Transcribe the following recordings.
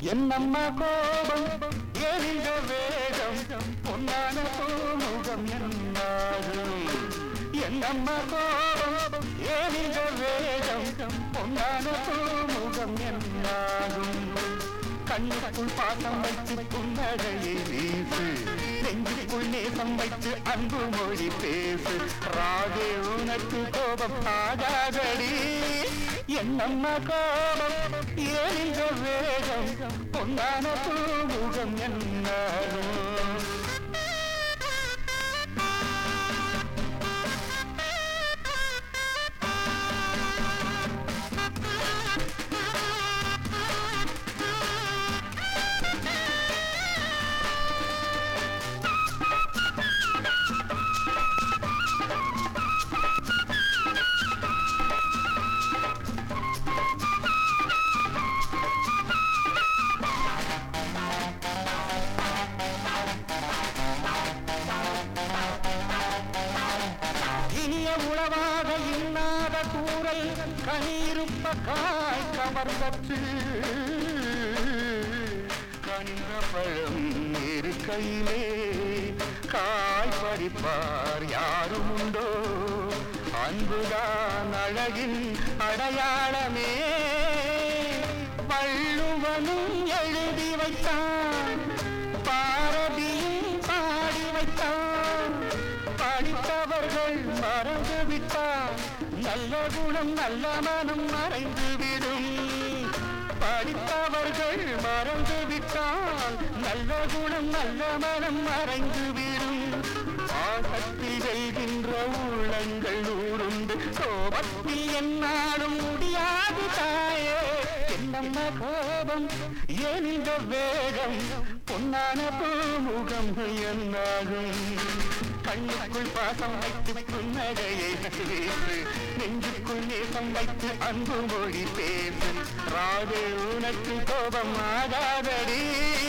என்னம்மா கோபம் எரிந்த வேகம் பொன்னான பூமுகம் என்னாகும் என்னம்மா கோபம் எரிந்த வேகம் பொன்னான பூமுகம் என்னாகும் கண்ணுக்குள் பாசம் வைத்து புன்னகையை வீசு நெஞ்சுக்குள் நேசம் வைத்து அன்பு மொழி பேசு ராதே உனக்கு கோபம் ஆகாதடி என்னம்மா கோபம் எரிந்த வேகம் பொன்னான பூமுகம் என்னாகும் இனிய உளவாக இன்னாத கூறல் கனியிருப்ப காய் கவர்ந்தற்று கனிந்த பழம் இருக்கையிலே காய் பறிப்பார் யாரும் உண்டோ அன்புதான் அழகின் அடையாளமே வள்ளுவனும் எழுதி வைத்தான் பாரதியும் பாடி வைத்தான் படித்தவர்கள் மறந்து விட்டார் நல்ல குணம் நல்ல மனம் மறைந்து விடும் படித்தவர்கள் மறந்து விட்டால் நல்ல குணம் நல்ல மனம் மறைந்து விடும் பாசத்தில் வெல்கின்ற உள்ளங்கள் நூறுண்டு கோபத்தில் என்னாலும் முடியாது தாயே என்னம்மா கோபம் ஏன் இந்த வேகம் பொன்னான பூமுகம் என்னாகும் கண்ணுக்குள் பாசம் வைத்து புன்னகையை பேசு நெஞ்சுக்குள் நேசம் வைத்து அன்பு மொழி பேசு ராகு உனக்கு கோபம் ஆகாதடி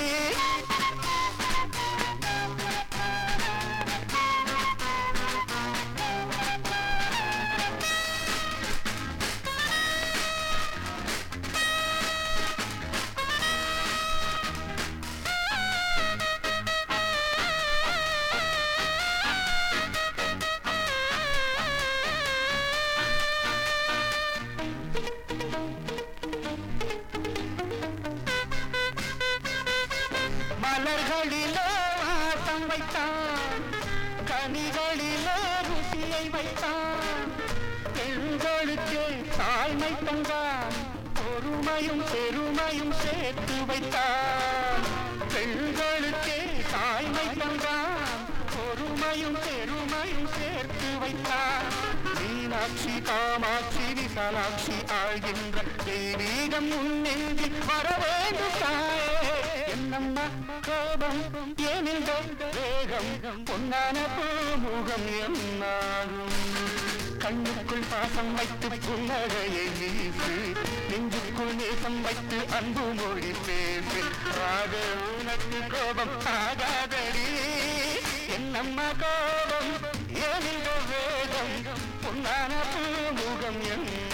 மலர்களிலே வாசம் வைத்தான் கனிகளிலே ருசியை வைத்தான் பெண்களுக்கே தாய்மை தந்தான் பொறுமையும் பெருமையும் சேர்த்து வைத்தான் பெண்களுக்கே தாய்மை தந்தான் பொறுமையும் பெருமையும் சேர்த்து வைத்தான் மீனாட்சி காமாட்சி விசாலாட்சி ஆழ்கின்ற தெய்வீகம் முன்னெஞ்சில் வர வேண்டும் தாயே என்னம்மா கோபம் ஏனில் வேகம் பொன்னான பூமுகம் என்னாகும் கண்ணுக்குள் பாசம் வைத்து புன்னகையை வீசு நெஞ்சுக்குள் நேசம் வைத்து அன்பு மொழி பேசு ராக உனக்கு கோபம் ஆகாதடி என்னம்மா கோபம் ஏனில் வேகம் பொன்னான பூமுகம் என்ன